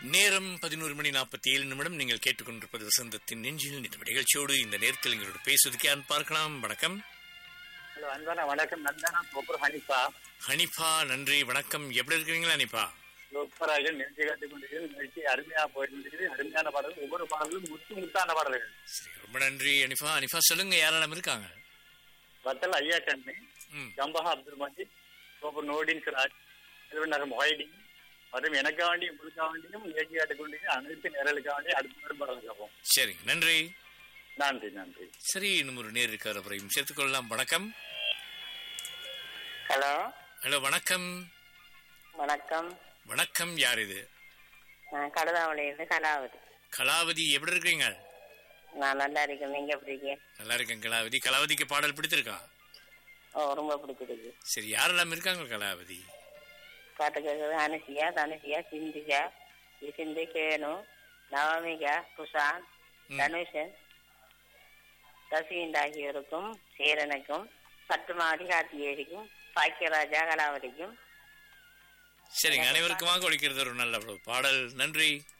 நேரம் பதினோரு மணி நாற்பத்தி ஏழு நிமிடம் நீங்கள் கேட்டுக்கொண்டிருப்பது வசந்தத்தின் நெஞ்சில் நிற்கும் நிகழ்ச்சியோடு இந்த நேரத்தில் எங்களோட பேசுவதற்கு யார் பார்க்கலாம் வணக்கம் ஹலோ அன்பான வணக்கம் நந்தனா கோபுரம் ஹனிஃபா ஹனிஃபா நன்றி வணக்கம் எப்படி இருக்கிறீங்களா ஹனிஃபா சூப்பராக நிகழ்ச்சி காட்டிக் கொண்டிருக்கிறது நிகழ்ச்சி அருமையா போயிருக்கிறது அருமையான பாடல்கள் ஒவ்வொரு பாடலும் முத்து முத்தான பாடல்கள் சரி ரொம்ப நன்றி ஹனிஃபா ஹனிஃபா சொல்லுங்க யாரெல்லாம் இருக்காங்க வத்தல் ஐயா கண்ணி ம் ஜம்பஹா அப்துல் மஜீத் கோபுரம் நோடின் சிராஜ் திருவண்ணர் மொஹைடி மற்றும் எனக்காக வேண்டியும் உங்களுக்காக வேண்டியும் நிகழ்ச்சி காட்டிக் கொண்டிருக்கிற அனைத்து நேரலுக்காக வேண்டி அடுத்த வரும் பாடல் கேட்போம் சரி நன்றி நன்றி நன்றி சரி இன்னும் ஒரு நேர் இருக்கார் அவரையும் சேர்த்துக்கொள்ளலாம் வணக்கம் ஹலோ ஹலோ வணக்கம் வணக்கம் வணக்கம் யார் இது நான் கடுதாவளியிலிருந்து கலாவதி கலாவதி எப்படி இருக்கீங்க நான் நல்லா இருக்கேன் நீங்க எப்படி இருக்கீங்க நல்லா இருக்கேன் கலாவதி கலாவதிக்கு பாடல் பிடித்திருக்கா ஓ ரொம்ப பிடிச்சிருக்கு சரி யாரெல்லாம் இருக்காங்க கலாவதி பாட்டு கேட்குறது அனுசியா தனுசியா சிந்திகா சிந்து கேனு நவமிகா குஷான் ம். தனுஷன் தசீந்த் ஆகியோருக்கும் சேரனுக்கும் பட்டுமாடி கார்த்திகேயருக்கும் பாக்கியராஜா கலாவதிக்கும் சரிங்க அனைவருக்குமாக ஒழிக்கிறது ஒரு நல்ல பாடல் நன்றி